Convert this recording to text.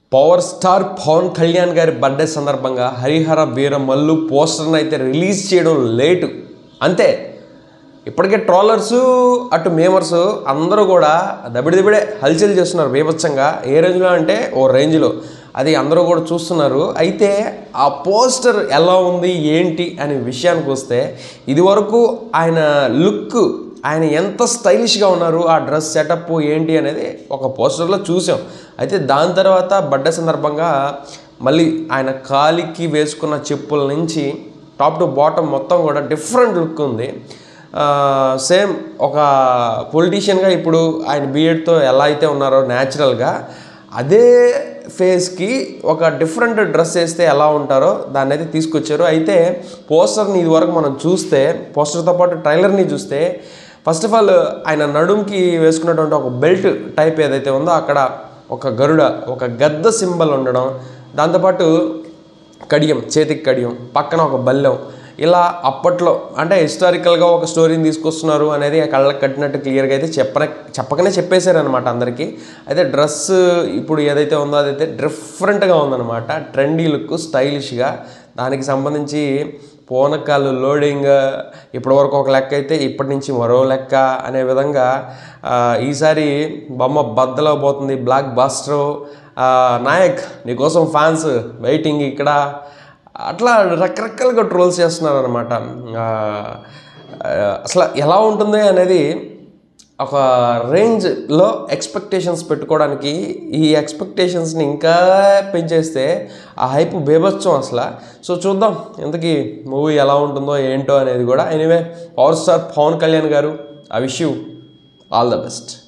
power star Pawan Kalyan గారి birthday సందర్భంగా హరిహర వీర మల్లు పోస్టర్ని అయితే రిలీజ్ చేయడం లేటు అంతే ఇప్పటికే ట్రోలర్స్ అటు మేమర్స్ అందరూ కూడా దబిడి దబిడే హల్చల్ చేస్తున్నారు బీభత్సంగా ఏ రేంజ్లో అంటే ఓ రేంజ్లో అది అందరూ కూడా చూస్తున్నారు అయితే ఆ పోస్టర్ ఎలా ఉంది ఏంటి అనే విషయానికి వస్తే ఇదివరకు ఆయన లుక్ ఆయన ఎంత స్టైలిష్గా ఉన్నారు ఆ డ్రెస్ సెటప్ ఏంటి అనేది ఒక పోస్టర్లో చూసాం అయితే దాని తర్వాత బర్త్డే సందర్భంగా మళ్ళీ ఆయన కాలికి వేసుకున్న చెప్పుల నుంచి టాప్ టు బాటమ్ మొత్తం కూడా డిఫరెంట్ లుక్ ఉంది సేమ్ ఒక పొలిటీషియన్గా ఇప్పుడు ఆయన బీఎడ్తో ఎలా అయితే ఉన్నారో న్యాచురల్గా అదే ఫేస్కి ఒక డిఫరెంట్ డ్రెస్ వేస్తే ఎలా ఉంటారో దాన్ని అయితే తీసుకొచ్చారు అయితే పోస్టర్ని ఇదివరకు మనం చూస్తే పోస్టర్తో పాటు ట్రైలర్ని చూస్తే ఫస్ట్ ఆఫ్ ఆల్ ఆయన నడుంకి వేసుకున్నటువంటి ఒక బెల్ట్ టైప్ ఏదైతే ఉందో అక్కడ ఒక గరుడ ఒక గద్ద సింబల్ ఉండడం దాంతోపాటు కడియం చేతికి కడియం పక్కన ఒక బల్లెం ఇలా అప్పట్లో అంటే హిస్టారికల్గా ఒక స్టోరీని తీసుకొస్తున్నారు అనేది కళ్ళకి కట్టినట్టు క్లియర్గా అయితే చెప్పన చెప్పకనే చెప్పేశారనమాట అందరికీ అయితే డ్రెస్ ఇప్పుడు ఏదైతే ఉందో అదైతే డిఫరెంట్గా ఉందన్నమాట ట్రెండీ లుక్ స్టైలిష్గా దానికి సంబంధించి పోనకాలు లోడింగ్ ఇప్పటివరకు ఒక లెక్క అయితే ఇప్పటి నుంచి మరో లెక్క అనే విధంగా ఆ, ఈసారి బొమ్మ బద్దలో పోతుంది బ్లాక్ బాస్టర్ నాయక్ నీకోసం ఫ్యాన్స్ వెయిటింగ్ ఇక్కడ అట్లా రకరకాలుగా ట్రోల్స్ చేస్తున్నారు అనమాట అసలు ఎలా ఉంటుంది అనేది ఒక రేంజ్లో ఎక్స్పెక్టేషన్స్ పెట్టుకోవడానికి ఈ ఎక్స్పెక్టేషన్స్ని ఇంకా పెంచేస్తే ఆ హైప్ బేబచ్చం అసలు సో చూద్దాం ఇంతకీ మూవీ ఎలా ఉంటుందో ఏంటో అనేది కూడా anyway power star Pawan Kalyan garu I wish you all the best